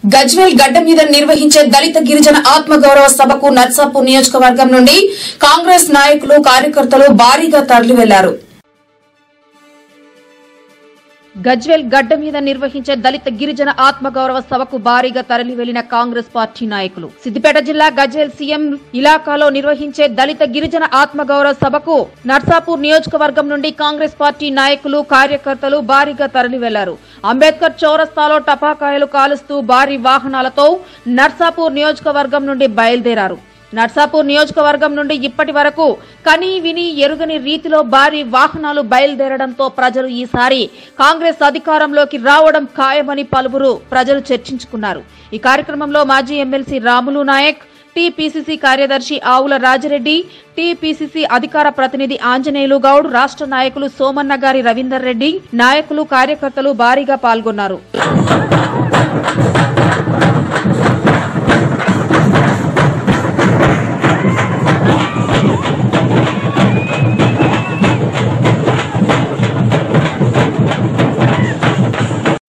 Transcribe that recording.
గజ్వేల్ గడ్డ మీద నిర్వహించే దళిత గిరిజన ఆత్మగౌరవ సభకు నర్సాపూర్ నియోజకవర్గం నుండి కాంగ్రెస్ నాయకులు కార్యకర్తలు భారీగా తరలి వెళ్లారు గజ్వేల్ గడ్డ మీద నిర్వహించే దళిత గిరిజన ఆత్మగౌరవ సభకు భారీగా తరలి వెళ్లిన కాంగ్రెస్ పార్టీ నాయకులు సిద్దిపేట జిల్లా గజ్వేల్ సీఎం ఇలాకాలో నిర్వహించే దళిత గిరిజన ఆత్మగౌరవ సభకు నర్సాపూర్ నియోజకవర్గం నుండి కాంగ్రెస్ పార్టీ నాయకులు కార్యకర్తలు భారీగా తరలి వెళ్లారు అంబేద్కర్ చౌరస్తాలో టపాకాయలు కాలుస్తూ భారీ వాహనాలతో నర్సాపూర్ నియోజకవర్గం నుండి బయలుదేరారు నర్సాపూర్ నియోజకవర్గం నుండి ఇప్పటి వరకు కని విని ఎరుగని రీతిలో భారీ వాహనాలు బయలుదేరడంతో ప్రజలు ఈసారి కాంగ్రెస్ అధికారంలోకి రావడం ఖాయమని పలువురు ప్రజలు చర్చించుకున్నారు ఈ కార్యక్రమంలో మాజీ ఎమ్మెల్సీ రాములు నాయక్ టీపీసీసీ కార్యదర్శి ఆవుల రాజిరెడ్డి టీపీసీసీ అధికార ప్రతినిధి ఆంజనేయులు గౌడ్ రాష్ట్ర నాయకులు సోమన్న గారి రవీందర్ రెడ్డి నాయకులు కార్యకర్తలు భారీగా పాల్గొన్నారు